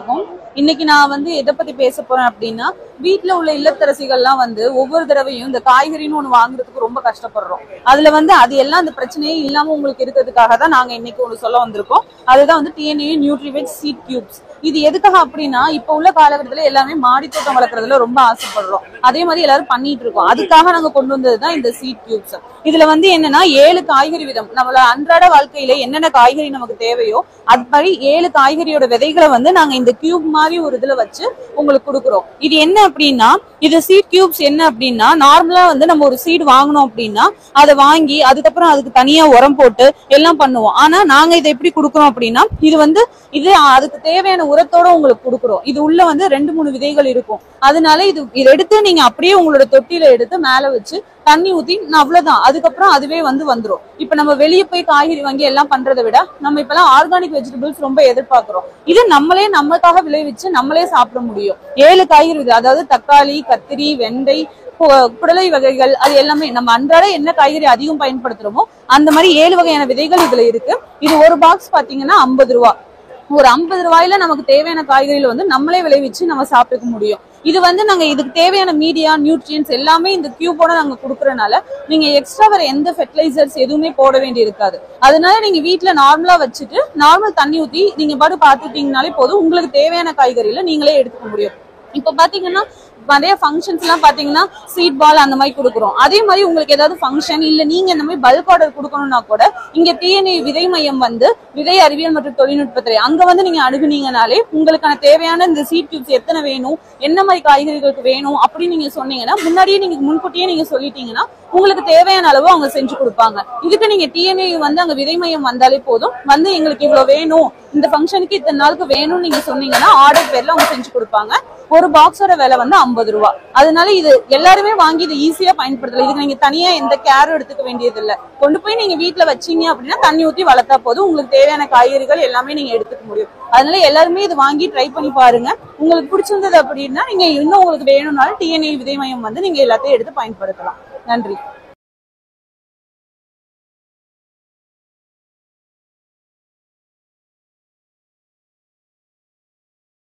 வணக்கம் இன்னைக்கு நான் வந்து எதை பத்தி பேச போறேன் அப்படின்னா வீட்ல உள்ள இல்லத்தரசிகள்லாம் வந்து ஒவ்வொரு தடவையும் இந்த காய்கறின்னு ஒண்ணு வாங்குறதுக்கு ரொம்ப கஷ்டப்படுறோம் அதுல வந்து அது எல்லாம் அந்த பிரச்சனையே இல்லாம உங்களுக்கு இருக்கிறதுக்காக தான் நாங்க இன்னைக்கு ஒண்ணு சொல்ல வந்திருக்கோம் அதுதான் வந்து டிஎன்ஏ நியூட்ரிவெட் சீட் கியூப்ஸ் இது எதுக்காக அப்படின்னா இப்ப உள்ள காலகட்டத்துல எல்லாமே மாடி தோட்டம் வளர்க்கறதுல ரொம்ப ஆசைப்படுறோம் அதே மாதிரி எல்லாரும் பண்ணிட்டு இருக்கோம் அதுக்காக நாங்க கொண்டு வந்தது தான் இந்த சீட் கியூப்ஸ் இதுல வந்து என்னன்னா ஏழு காய்கறி விதம் நம்மள அன்றாட வாழ்க்கையில என்னென்ன காய்கறி நமக்கு தேவையோ அது மாதிரி ஏழு காய்கறியோட விதைகளை வந்து நாங்க இந்த கியூப் மாதிரி ஒரு இதுல வச்சு உங்களுக்கு கொடுக்குறோம் இது என்ன அப்படின்னா இது சீட் கியூப்ஸ் என்ன அப்படின்னா நார்மலா வந்து நம்ம ஒரு சீடு வாங்கணும் அப்படின்னா அதை வாங்கி அதுக்கப்புறம் அதுக்கு தனியா உரம் போட்டு எல்லாம் பண்ணுவோம் ஆனா நாங்க இதை எப்படி கொடுக்குறோம் அப்படின்னா இது வந்து இது அதுக்கு தேவையான உரத்தோட உங்களுக்கு கொடுக்குறோம் இது உள்ள வந்து ரெண்டு மூணு விதைகள் இருக்கும் அதனால இது இதை எடுத்து நீங்க அப்படியே உங்களோட தொட்டியில எடுத்து மேல வச்சு தண்ணி ஊத்தி நான் அவ்வளவுதான் அதுக்கப்புறம் அதுவே வந்து வந்துரும் இப்ப நம்ம வெளியே போய் காய்கறி வாங்கி எல்லாம் பண்றதை விட நம்ம இப்பெல்லாம் ஆர்கானிக் வெஜிடபிள்ஸ் ரொம்ப எதிர்பார்க்கிறோம் இது நம்மளே நமக்காக விளைவிச்சு நம்மளே சாப்பிட முடியும் ஏழு காய்கறி விதை அதாவது தக்காளி கத்திரி வெண்டை பு- புடலை வகைகள் அது எல்லாமே நம்ம அன்றாட என்ன காய்கறி அதிகம் பயன்படுத்துறோமோ அந்த மாதிரி ஏழு வகையான விதைகள் இதுல இருக்கு இது ஒரு பாக்ஸ் பாத்தீங்கன்னா ஐம்பது ரூபா ஒரு ஐம்பது ரூபாயில நமக்கு தேவையான காய்கறிகளை வந்து நம்மளே விளைவிச்சு நம்ம சாப்பிட்டுக்க முடியும் இது வந்து நாங்க இதுக்கு தேவையான மீடியா நியூட்ரியன்ஸ் எல்லாமே இந்த கியூபோட நாங்க கொடுக்கறனால நீங்க எக்ஸ்ட்ரா வேற எந்த ஃபெர்டிலைசர்ஸ் எதுவுமே போட வேண்டி இருக்காது அதனால நீங்க வீட்ல நார்மலா வச்சுட்டு நார்மல் தண்ணி ஊத்தி நீங்க பாட்டு பாத்துட்டீங்கனாலே போதும் உங்களுக்கு தேவையான காய்கறிகளை நீங்களே எடுத்துக்க முடியும் இப்ப பாத்தீங்கன்னா நிறைய ஃபங்க்ஷன்ஸ் எல்லாம் பாத்தீங்கன்னா சீட் பால் அந்த மாதிரி கொடுக்குறோம் அதே மாதிரி உங்களுக்கு ஏதாவது ஃபங்க்ஷன் இல்ல நீங்க இந்த மாதிரி பல்க் ஆர்டர் கொடுக்கணும்னா கூட இங்க டிஎன்ஏ விதை மையம் வந்து விதை அறிவியல் மற்றும் தொழில்நுட்பத்துறை அங்க வந்து நீங்க அணுகுனீங்கனாலே உங்களுக்கான தேவையான இந்த சீட் டியூப்ஸ் எத்தனை வேணும் என்ன மாதிரி காய்கறிகளுக்கு வேணும் அப்படின்னு நீங்க சொன்னீங்கன்னா முன்னாடியே நீங்க முன்கூட்டியே நீங்க சொல்லிட்டீங்கன்னா உங்களுக்கு தேவையான அளவு அவங்க செஞ்சு கொடுப்பாங்க இதுக்கு நீங்க டிஎன்ஏ வந்து அங்க விதை மையம் வந்தாலே போதும் வந்து எங்களுக்கு இவ்வளவு வேணும் இந்த ஃபங்க்ஷனுக்கு இத்தனை நாளுக்கு வேணும்னு நீங்க சொன்னீங்கன்னா ஆர்டர் பேர்ல அவங்க செஞ்சு கொடுப்பாங்க ஒரு பாக்ஸோட விலை வந்து ஐம்பது ரூபா அதனால இது எல்லாருமே வாங்கி இது ஈஸியா பயன்படுத்தலாம் இதுக்கு நீங்க தனியா எந்த கேரும் எடுத்துக்க வேண்டியது இல்ல கொண்டு போய் நீங்க வீட்ல வச்சீங்க அப்படின்னா தண்ணி ஊத்தி வளர்த்தா போதும் உங்களுக்கு தேவையான காய்கறிகள் எல்லாமே நீங்க எடுத்துக்க முடியும் அதனால எல்லாருமே இது வாங்கி ட்ரை பண்ணி பாருங்க உங்களுக்கு பிடிச்சிருந்தது அப்படின்னா நீங்க இன்னும் உங்களுக்கு வேணும்னாலும் டிஎன்ஏ விதை மையம் வந்து நீங்க எல்லாத்தையும் எடுத்து பயன்படுத்தலாம் நன்றி